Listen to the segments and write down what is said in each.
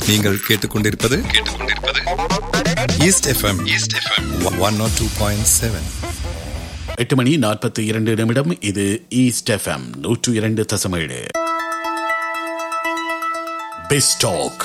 நீங்கள் கேட்டுக்கொண்டிருப்பது கேட்டுக்கொண்டிருப்பது East FM East FM one naught two point seven எட்டு மணி நாற்பத்தி இரண்டு நிமிடம் இது ஈஸ்ட் எஃப்எம் நூற்று இரண்டு தசமேழு பெஸ்டாக்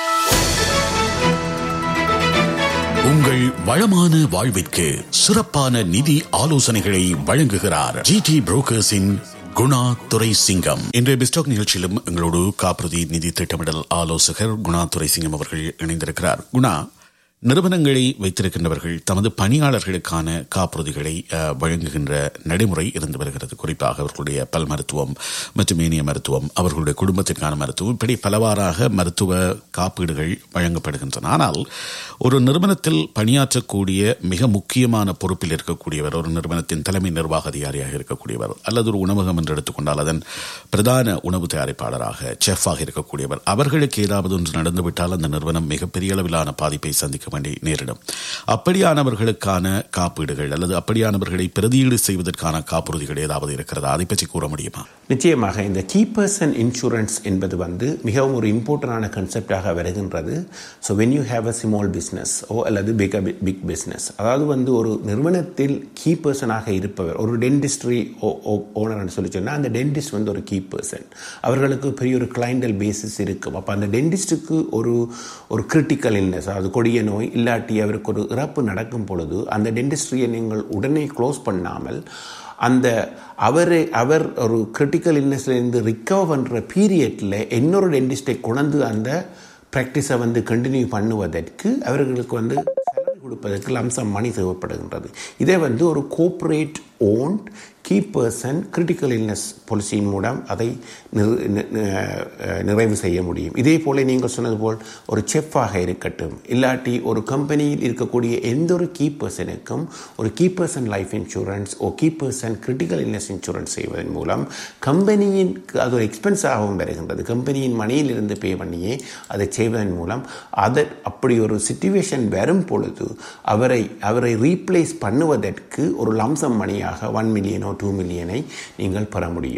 உங்கள் வளமான வாழ்விற்கு சிறப்பான நிதி ஆலோசனைகளை வழங்குகிறார் ஜிடி புரோக்கர்ஸின் குணா துரை சிங்கம் இன்றைய பிஸ்டாக் நிகழ்ச்சியிலும் எங்களோடு காப்புறுதி நிதி திட்டமிடல் ஆலோசகர் குணா துரை சிங்கம் அவர்கள் இணைந்திருக்கிறார் குணா நிறுவனங்களை வைத்திருக்கின்றவர்கள் தமது பணியாளர்களுக்கான காப்புறுதிகளை அஹ், வழங்குகின்ற நடைமுறை இருந்து வருகிறது குறிப்பாக அவர்களுடைய பல் மருத்துவம் மற்றும் ஏனைய மருத்துவம் அவர்களுடைய குடும்பத்திற்கான மருத்துவம் இப்படி பலவாறாக மருத்துவ காப்பீடுகள் வழங்கப்படுகின்றன ஆனால் ஒரு நிறுவனத்தில் பணியாற்றக்கூடிய மிக முக்கியமான பொறுப்பில் இருக்கக்கூடியவர் ஒரு நிறுவனத்தின் தலைமை நிர்வாக அதிகாரியாக இருக்கக்கூடியவர் அல்லது ஒரு உணவகம் என்று எடுத்துக்கொண்டால் அதன் பிரதான உணவு தயாரிப்பாளராக செஃப்பாக இருக்கக்கூடியவர் அவர்களுக்கு ஏதாவது ஒன்று நடந்துவிட்டால் அந்த நிறுவனம் மிகப்பெரிய அளவிலான பாதிப்பை சந்திக்க வேண்டி நேரிடும் அப்படியானவர்களுக்கான காப்பீடுகள் அல்லது அப்படியானவர்களை பிரதியீடு செய்வதற்கான காப்புறுதிகள் ஏதாவது இருக்கிறதா அதை பற்றி கூற முடியுமா நிச்சயமாக இந்த கீ பர்சன் இன்சூரன்ஸ் என்பது வந்து மிகவும் ஒரு இம்பார்ட்டண்டான கன்செப்டாக வருகின்றது so when you have a small business or அல்லது பிக் பிக் பிஸ்னஸ் அதாவது வந்து ஒரு நிறுவனத்தில் கீ பர்சனாக இருப்பவர் ஒரு டென்டிஸ்ட்ரி ஓனர்னு சொல்லி சொன்னால் அந்த டென்டிஸ்ட் வந்து ஒரு கீ பர்சன் அவர்களுக்கு பெரிய ஒரு கிளைண்டல் பேசிஸ் இருக்கும் அப்போ அந்த டென்டிஸ்ட்டுக்கு ஒரு ஒரு கிரிட்டிக்கல் இல்னஸ் அதாவது கொடிய நோய் இல்லாட்டி அவருக்கு ஒரு இறப்பு நடக்கும் பொழுது அந்த டென்டிஸ்ட்ரியை நீங்கள் உடனே க்ளோஸ் பண்ணாமல் அந்த அவர் அவர் ஒரு கிரிட்டிக்கல் இல்னஸ்லேருந்து ரிக்கவர் பண்ணுற பீரியட்டில் இன்னொரு டென்டிஸ்டை கொண்டு அந்த ப்ராக்டிஸை வந்து கண்டினியூ பண்ணுவதற்கு அவர்களுக்கு வந்து salary கொடுப்பதற்கு லம்சம் மணி தேவைப்படுகின்றது இதே வந்து ஒரு corporate owned key person critical illness பாலிசியின் மூலம் அதை நிறு- நி- நி- நிறைவு செய்ய முடியும் இதே போல நீங்கள் சொன்னது போல் ஒரு செஃப்பாக இருக்கட்டும் இல்லாட்டி ஒரு கம்பெனியில் இருக்கக்கூடிய எந்த ஒரு கீ பர்சனுக்கும் ஒரு key person life insurance or key person critical illness insurance செய்வதன் மூலம் கம்பெனியின் அது ஒரு எக்ஸ்பென்ஸாகவும் வருகின்றது கம்பெனியின் மணியிலிருந்து பே பண்ணியே அதை செய்வதன் மூலம் அதை அப்படி ஒரு சுச்சுவேஷன் வரும் பொழுது அவரை அவரை ரீப்ளேஸ் பண்ணுவதற்கு ஒரு லம்சம் மணியாக ஒன் மில்லியனோ டூ மில்லியனை நீங்கள் பெற முடியும்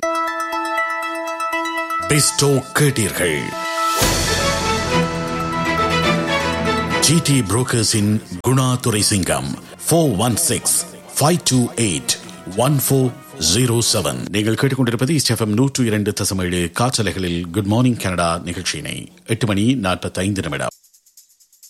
பெஸ்டோ கேட்டீர்கள் GT புரோக்கர்ஸின் Guna Durai Singam four one six five two eight one four zero seven நீங்கள் கேட்டுக்கொண்டிருப்பது ஸ்டெஃபம் நூற்று இரண்டு தசமேழு காற்றலைகளில் குட் மார்னிங் கனடா நிகழ்ச்சியினை எட்டு மணி நாற்பத்தைந்து நிமிடம்